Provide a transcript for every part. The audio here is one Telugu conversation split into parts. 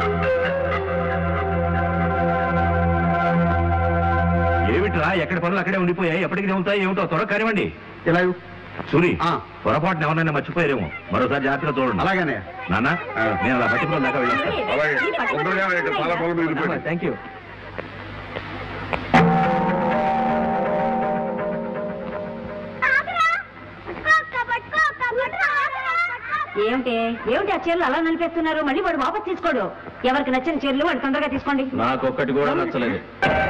ఏమిట్రా ఎక్కడ పనులు అక్కడే ఉండిపోయాయి ఎప్పటికి ఉంటాయి ఏమిటో త్వర కానివ్వండి ఇలా సూరి ఆ. పొరపాటున ఎవరైనా మర్చిపోయారేమో మరోసారి జాగ్రత్తగా చూడండి అలాగనే నాన్న ఆ. నేను అలా పట్టుకుని దాకా వెళ్ళొస్తాను అలాగే తొందరగా ఇక్కడ చాలా పనులు మిగిలిపోయాయి. థ్యాంక్ యూ ఏమిటి ఏమిటి ఆ చీరలు అలా నిలిపేస్తున్నారు మళ్ళీ వాడు వాపస్ తీసుకోడు ఎవరికి నచ్చిన చీరలు వాడు తొందరగా తీసుకోండి నాకొక్కటి కూడా నచ్చలేదు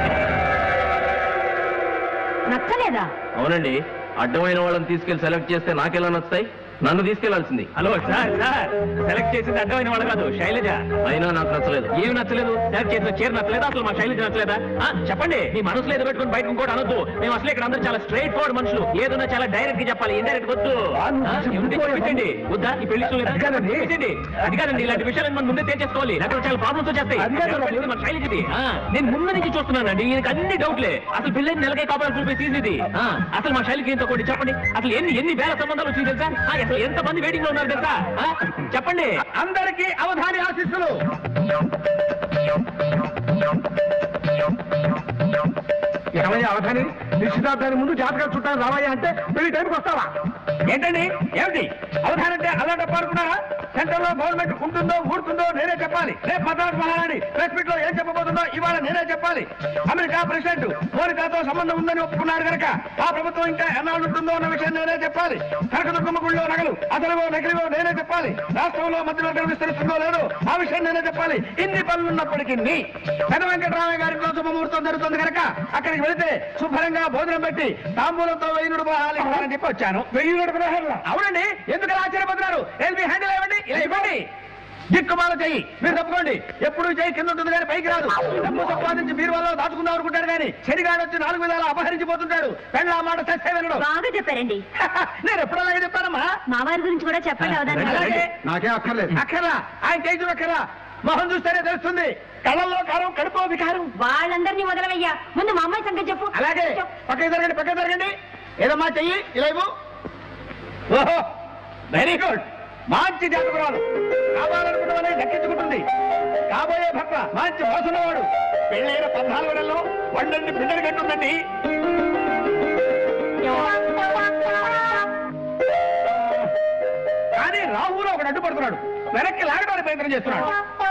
నచ్చలేదా అవునండి అడ్డమైన వాళ్ళని తీసుకెళ్లి సెలెక్ట్ చేస్తే నాకెలా నచ్చుతాయి నన్ను తీసుకెళ్లాల్సింది హలో సార్ సార్ సెలెక్ట్ చేసింది అడ్డమైన వాళ్ళు కాదు శైలజ అయినా నాకు నచ్చలేదు ఏమి నచ్చలేదు సెలెక్ట్ చేసిన చీర నచ్చలేదా అసలు మా శైలజ నచ్చలేదా ఆ, చెప్పండి మీ మనసులో ఏదో పెట్టుకుని బయట ఇంకోటి అనొద్దు మేము అసలు ఇక్కడ అందరూ చాలా స్ట్రైట్ ఫార్వర్డ్ మనుషులు ఏదన్నా చాలా డైరెక్ట్ గా చెప్పాలి ఇండైరెక్ట్ వద్దు ఆ, ఏముంది చెప్పించండి వద్దా ఈ పెళ్లి చూడలేదా? చెప్పించండి. అది కాదండి ఇలాంటి విషయాలను మనం ముందే తేల్చేసుకోవాలి లేకపోతే చాలా ప్రాబ్లమ్స్ వచ్చేస్తాయి చెప్పండి, మన శైలజది ఆ, నేను ముందు నుంచి చూస్తున్నానండి ఈయనకి అన్ని డౌట్లే అసలు పెళ్ళైన నెలకే కాపాడాలి చూపే సీజన్ ఇది ఆ, అసలు మా శైలికి ఏంటో ఒకటి చెప్పండి అసలు ఎన్ని ఎన్ని వేల సంబంధాలు వచ్చింది తెలుసా ఆ, అసలు ఎంత మంది వెయిటింగ్ లో ఉన్నారు తెలుసా ఆ, చెప్పండి అందరికీ అవధాని ఆశిస్సులు ఏమయ్యా అవధాని నిశ్చితార్థాన్ని ముందు జాతకాలు చుట్టాను రావయ్యా అంటే పెళ్లి టైంకి వస్తావా ఏంటండి ఏమిటి అవధాని అంటే అలా డబ్బా అనుకున్నారా సెంటర్ లో గవర్నమెంట్ ఉంటుందో ఊడుతుందో నేనే చెప్పాలి రేపు మద్రాసు మహారాణి ప్రెస్ మీట్ లో ఏం చెప్పబోతుందో ఇవాళ నేనే చెప్పాలి అమెరికా ప్రెసిడెంట్ మోనికాతో సంబంధం ఉందని ఒప్పుకున్నారు కనుక ఆ ప్రభుత్వం ఇంకా ఎన్నాళ్ళు ఉంటుందో అన్న విషయం నేనే చెప్పాలి కనకదుర్గమ్మ గుళ్ళో నగలు అతనివో నకిలివో నేనే చెప్పాలి రాష్ట్రంలో మంత్రివర్గం విస్తరిస్తుందో లేదో ఆ విషయం నేనే చెప్పాలి ఇన్ని పనులు ఉన్నప్పటికీ పెద్ద వెంకటరామయ్య గారి ఇంట్లో శుభముహూర్తం జరుగుతుంది కనుక అక్కడికి వెళితే శుభ్రంగా భోజనం పెట్టి తాంబూలంతో వెయ్యి నూరు అని చెప్పి వచ్చాను వెయ్యి నూరు అవునండి ఎందుకు అలా ఆశ్చర్యపోతున్నారు ఎల్బి హ్యాండిల్ ఇవ్వండి ఇలా ఇవ్వండి దిక్కుమాల చెయ్యి మీరు తప్పుకోండి ఎప్పుడు చెయ్యి కింద ఉంటుంది కానీ పైకి రాదు డబ్బు సంపాదించి మీరు వల్ల దాచుకుందాం అనుకుంటాడు కానీ శనిగాడు వచ్చి నాలుగు విధాలు అపహరించిపోతుంటాడు పెళ్ళ ఆ మాట సస్తే వినడు బాగా చెప్పారండి నేను ఎప్పుడు అలాగే చెప్తానమ్మా మా వారి గురించి కూడా చెప్పండి అవదాని అలాగే నాకేం అక్కర్లేదు అక్కర్లా ఆయన చేసి అక్కర్లా మొహం చూస్తేనే తెలుస్తుంది కళ్ళల్లో కారం కడుపు వికారం వాళ్ళందరినీ వదలవయ్యా ముందు మా అమ్మాయి సంగతి చెప్పు అలాగే పక్కకి జరగండి పక్కకి జరగండి ఏదమ్మా చెయ్యి ఇలా ఇవ్వు ఓహో వెరీ గుడ్ మంచి జాతకురాలు కావాలనుకున్నవనే దక్కించుకుంటుంది కాబోయే భర్త మంచి మనసున్నవాడు పెళ్ళైన పద్నాలుగు నెలలో వండండి బిడ్డలు కట్టుందండి కానీ రాహులో ఒకడు అడ్డుపడుతున్నాడు వెనక్కి లాగడానికి ప్రయత్నం చేస్తున్నాడు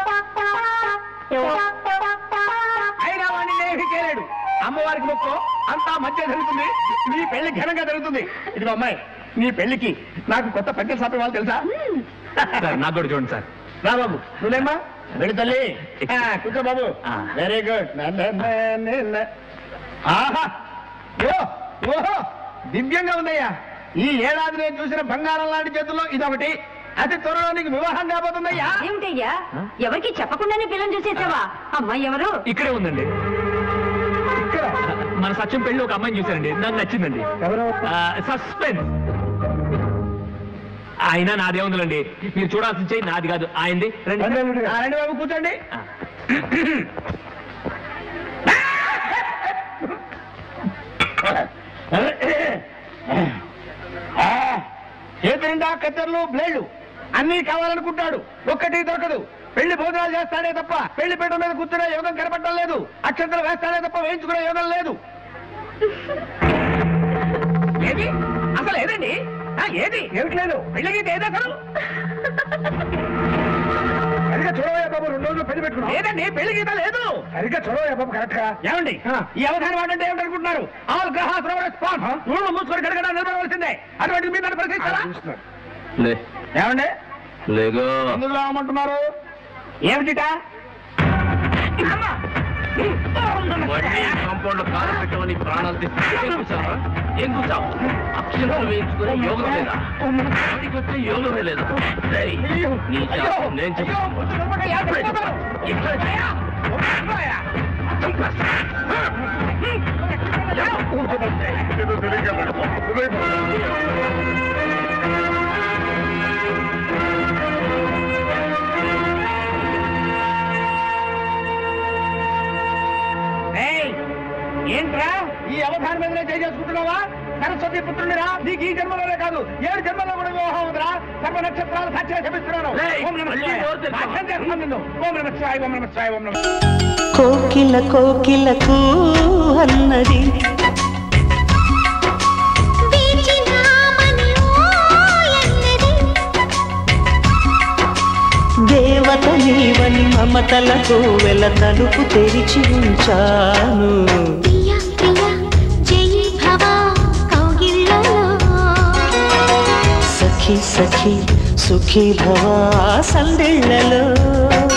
అయినా వాడిని ఏమీ చేయలేడు అమ్మవారికి మొక్కు అంతా మధ్య జరుగుతుంది నీ పెళ్లి ఘనంగా జరుగుతుంది ఇదిగో అమ్మాయి నీ పెళ్లికి నాకు కొత్త పెద్దలు సాపే వాళ్ళు తెలుసా సార్ నాకు కూడా చూడండి సార్ రా బాబు నువ్వేమ్మా వెళ్ళి తల్లి ఆ, కూర్చో బాబు వెరీ గుడ్ ఆహా ఓ ఓహో దివ్యంగా ఉందయ్యా ఈ ఏడాది నేను చూసిన బంగారం లాంటి చేతుల్లో ఇదొకటి అతి త్వరలో నీకు వివాహం కాబోతుందయ్యా ఏమిటయ్యా ఎవరికి చెప్పకుండానే పిల్లని చూసేసావా అమ్మాయి ఎవరు ఇక్కడే ఉందండి ఇక్కడ మన సత్యం పెళ్లి ఒక అమ్మాయిని చూశానండి నాకు నచ్చిందండి ఎవరు సస్పెన్స్ అయినా నాదే ఉందండి మీరు చూడాల్సిన చెయ్యి నాది కాదు ఆయనది రండి. ఆ, రండి బాబు కూర్చోండి ఆ. ఆ, చేతి నిండా కత్తెరలు బ్లేడ్లు అన్నీ కావాలనుకుంటాడు ఒక్కటి దొరకదు పెళ్లి భోజనాలు చేస్తాడే తప్ప పెళ్లి పీట మీద కూర్చునే యోగం కనపడటం లేదు అక్షంతలు వేస్తాడే తప్ప వేయించుకునే యోగం లేదు ఏది అసలు ఏదండి ఆ, ఏది ఏమిటి లేదు పెళ్లికి ఏది అసలు సరిగ్గా చూడవయ్యా బాబు రెండు రోజులు పెళ్లి పెట్టుకున్నాం లేదండి పెళ్లి గీత లేదు సరిగ్గా చూడవయ్యా బాబు కరెక్ట్ గా ఏమండి ఈ అవధానం వాడంటే ఏమిటనుకుంటున్నారు ఆల్ గ్రహాస్ రెస్పాన్స్ ఊళ్ళు మూసుకొని గడగడ నిలబడవలసిందే అటువంటి మీద ప్రశ్నిస్తారా లే ఏమండి లేగో ఎందుకు రావమంటున్నారు ఏమిటిట కాంపౌండ్ లో కాలు పెట్టమని ప్రాణాలు తీసి ఏం కూర్చావా? ఏం కూర్చావు అక్షరాలు వేయించుకునే యోగం లేదా వాడికి వచ్చే యోగమే లేదా రేయ్, నీ శాస్త్రం నేను చెప్తాను ఏంట్రా ఈ అవధానం మీదనే చేసుకుంటున్నావా సరస్వతి పుత్రుడిరా నీకు ఈ జన్మలోనే కాదు ఏడు జన్మలో కూడా వివాహం ఉందిరా సర్వ నక్షత్రాలు సాక్షిగా చెప్పిస్తున్నాను రేయ్, ఓం నమః మళ్ళీ శివాయ. నోరు తెరుస్తావా? సాక్ష్యం చేస్తున్నాను నిన్ను. ఓం నమః శివాయ, ఓం నమః శివాయ, ఓం నమః కోకిల కోకిలకు అన్నది దేవత నీవని మమతలకు వెల తలుపు తెరిచి ఉంచాను సఖి సఖి సుఖీ భవా సందిళ్ళలో